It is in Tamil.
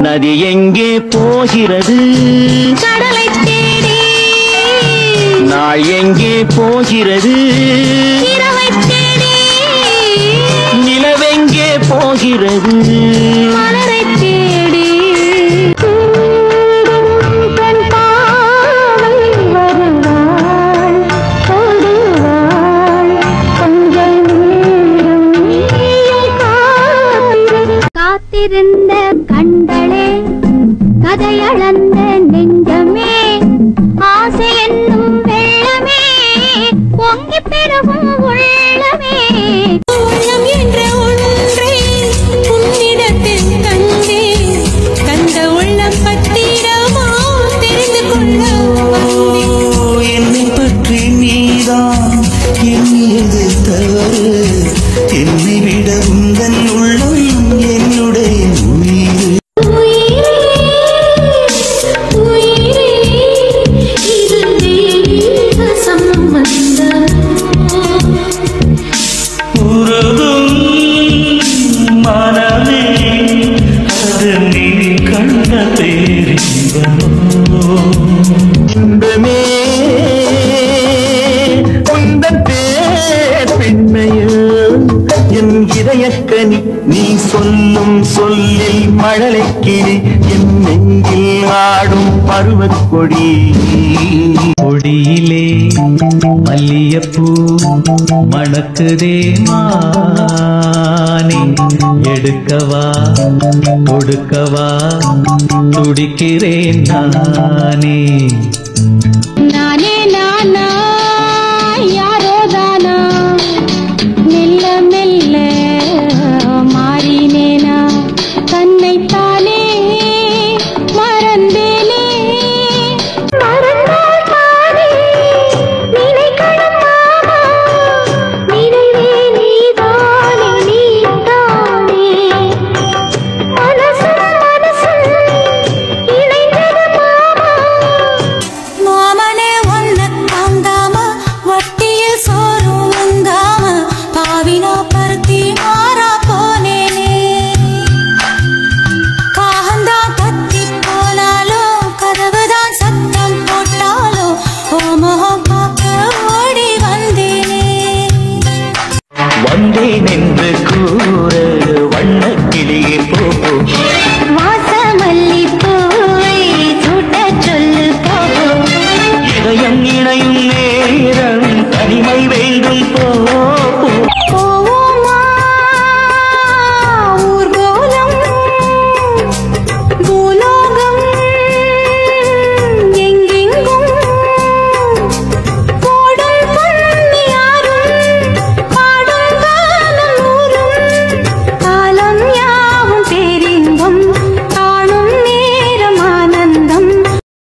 நதி எங்கே போகிறது கடலை தேடி நாள் எங்கே போகிறது இரவை தேடி நிலவெங்கே போகிறது மலரை தேடி தன் பாவை வருவாள் தொடுவாள் கொஞ்சம் நேரம் நீயும் காத்திரு. காத்திருந்த கண்களே கதையளந்த நெஞ்சமே ஆசை என்னும் வெள்ளமே பொங்கி பெருகும் உள்ளமே உள்ளம் என்ற ஒன்றை உன்னிடத்தில் தந்தேன் தந்த உள்ளம் பத்திரமா தெரிந்து கொள்ள வந்தேன் என்னை பற்றி நீதான் எண்ணியது தவறு என்னை விட உந்தன் உள்ளம் என்னுடைய உயிர் உயிரே உயிரே இது தெய்வீக சம்பந்தம் உருகும் மனமே அது நீ கண்ட பேரின்பமோ இன்பமே உந்தன் பேர் பெண்மையோ என் இதயக்கனி நீ சொல்லும் சொல்லில் மழலை கிளி என் நெஞ்சில் ஆடும் பருவக் கொடி கொடியிலே மல்லியப்பூ மணக்குதே மானே எடுக்கவா கொடுக்கவா துடிக்கிறேன் நானே